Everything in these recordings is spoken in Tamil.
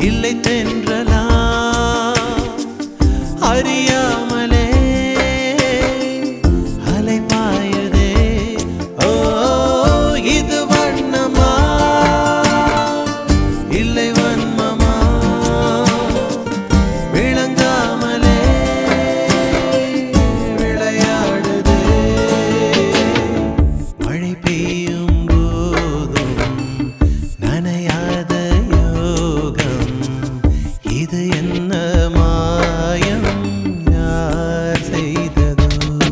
இல்லை தென்றலா அறியாமலே அலை பாயுதே ஓ இது வண்ணமா இல்லை வன்மமா விளங்காமலே விளையாடுதே மழை பெய்யும் போதும் நனையாத யோகம் இது என்ன மாயம் யார் செய்ததோ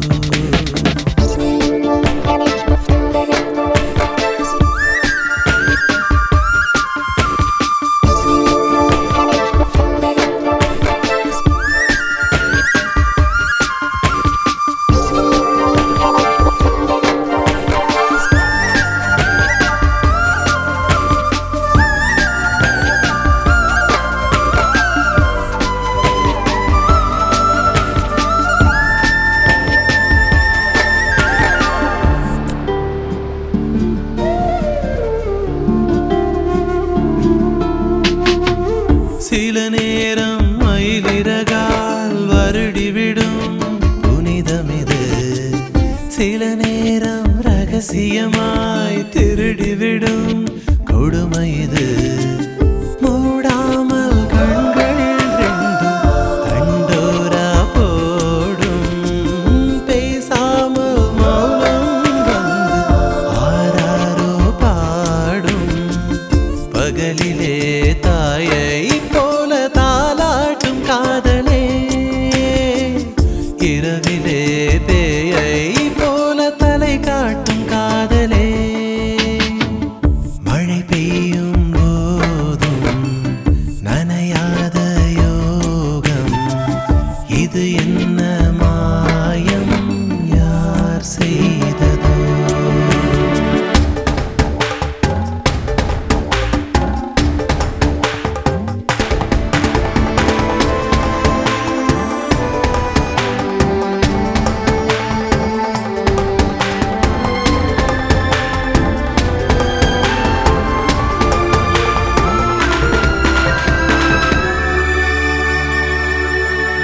சில நேரம் மயிலிறகால் வருடிவிடும் புனிதமிது சில நேரம் ரகசியமாய் திருடிவிடும் கொடுமை இது மூடாமல் கண்களில் ரெண்டும் தண்டோரா போடும் பேசாமல் மௌனம் வந்து ஆராரோ பாடும் பகலிலே தாயை போல தாலாட்டும் காதலே இரவிலே பேயை போல தலை காட்டும் காதலே மழை பெய்யும் போதும் நனையாத யோகம் இது என்ன மாயம் யார் செய்ததோ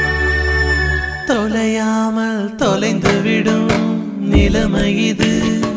தொலையாமல் தொலைந்து விடும் நிலைமை இது